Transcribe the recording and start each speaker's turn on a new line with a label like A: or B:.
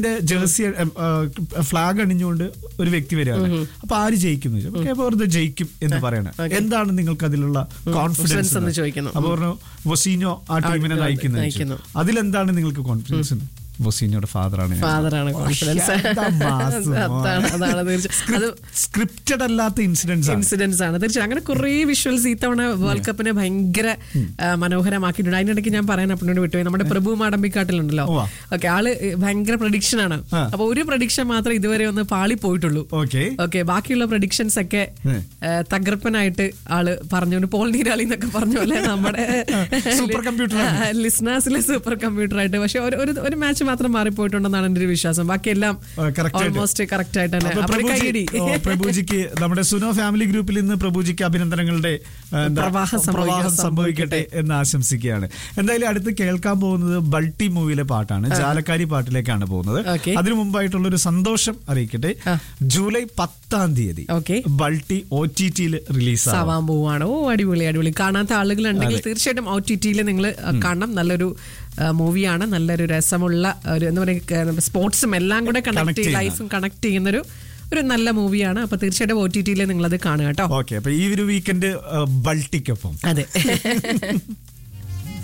A: Jersey flag അണിഞ്ഞുകൊണ്ട് ഒരു വ്യക്തി വരികയാണ് അപ്പൊ ആര് ജയിക്കും എന്ന് ചോദിച്ചു. അപ്പൊ വെറുതെ ജയിക്കും എന്ന് പറയണം എന്താണ് നിങ്ങൾക്ക് അതിലുള്ള
B: Confidence
A: കോൺഫിഡൻസ്
B: എന്ന് ചോദിക്കുന്നു.
A: അപ്പൊ പറഞ്ഞു വൊസീനോ ആ ടീമിനെ
B: ആ,
A: നയിക്കുന്നത്
B: നയിക്കുന്നു.
A: അതിലെന്താണ് നിങ്ങൾക്ക് കോൺഫിഡൻസ് വൊസീനോയുടെ ഫാദറാണ്
B: ഫാദറാണ് കോൺഫിഡൻസ് അതാണ് അതാണ് തീർച്ചയായും അത്
A: സ്ക്രിപ്റ്റഡ് അല്ലാത്ത ഇൻസിഡൻസ് ആണ്
B: ഇൻസിഡൻസ് ആണ് തീർച്ചയായും അങ്ങനെ കുറേ വിഷ്വൽസ് ഈ തവണ വേൾഡ് കപ്പിനെ ഭയങ്കര ആ, മനോഹരമാക്കിയിട്ടുണ്ട് അതിനിടയ്ക്ക് ഞാൻ പറയാൻ അപ്പനോട് വിട്ടുപോയി നമ്മുടെ പ്രഭു മാടമ്പിക്കാട്ടിലുണ്ടല്ലോ
A: ഉവ്വ.
B: ഓക്കെ ആള് ഭയങ്കര പ്രഡിക്ഷൻ ആണ്
A: ആ.
B: അപ്പൊ ഒരു പ്രഡിക്ഷൻ മാത്രം ഇതുവരെ ഒന്ന് പാളി പോയിട്ടുള്ളൂ
A: ഓക്കെ
B: ഓക്കെ ബാക്കിയുള്ള പ്രഡിക്ഷൻസ് ഒക്കെ
A: ഏ.
B: ആ, തകർപ്പനായിട്ട് ആള് പറഞ്ഞു പോൾ നീരാളി എന്നൊക്കെ പറഞ്ഞ പോലെ നമ്മുടെ
A: Super computer
B: ലിസ്ണേഴ്സിലെ സൂപ്പർ കമ്പ്യൂട്ടർ ആയിട്ട് പക്ഷെ ഒരു ഒരു- ഒരു മാച്ച് മാത്രം മാറിപ്പോയിട്ടുണ്ടെന്നാണ് എന്റെ ഒരു വിശ്വാസം ബാക്കിയെല്ലാം
A: ആ, correct ആയിട്ട്.
B: ഓൾമോസ്റ്റ് കറക്റ്റ് ആയിട്ട് തന്നെ
A: അപ്പൊ
B: അവര്
A: പ്രഭുജി-
B: കൈയടി
A: ഓ, പ്രഭുജിക്ക് നമ്മുടെ സുനോ ഫാമിലി ഗ്രൂപ്പിൽ നിന്ന് പ്രഭുജിക്ക് അഭിനന്ദനങ്ങളുടെ ആ, എന്താ,
B: പ്രവാഹം സംഭവിക്കട്ടെ.
A: പ്രവാഹം സംഭവിക്കട്ടെ എന്ന് ആശംസിക്കുകയാണ് എന്തായാലും അടുത്ത് കേൾക്കാൻ പോകുന്നത് ബൾട്ടി മൂവിയിലെ പാട്ടാണ് ജാലക്കാരി പാട്ടിലേക്കാണ് പോകുന്നത്
B: Okay.
A: അതിനു മുമ്പായിട്ടുള്ള ഒരു സന്തോഷം അറിയിക്കട്ടെ
B: ആ.
A: ജൂലൈ പത്താം തീയതി
B: Okay.
A: ബൾട്ടി ഒ ടി ടിയിൽ റിലീസാണ്
B: ആവാൻ പോവാണ് ഓ അടിപൊളി അടിപൊളി കാണാത്ത ആളുകളുണ്ടെങ്കിൽ തീർച്ചയായിട്ടും ഒ ടി ടിയിൽ നിങ്ങൾ കാണണം നല്ലൊരു മൂവിയാണ് നല്ലൊരു രസമുള്ള ഒരു എന്താ പറയുക സ്പോർട്സും എല്ലാം കൂടെ
A: Connect
B: കണക്ട്
A: ചെയ്യുന്ന.
B: ലൈഫും കണക്ട് ചെയ്യുന്നൊരു ഒരു നല്ല മൂവിയാണ് അപ്പൊ തീർച്ചയായിട്ടും ഒ ടി ടിയിൽ നിങ്ങളത് കാണുക കേട്ടോ
A: ഓക്കെ അപ്പൊ ഈ ഒരു വീക്കെൻഡ് ബൾട്ടിക്കൊപ്പം
B: അതെ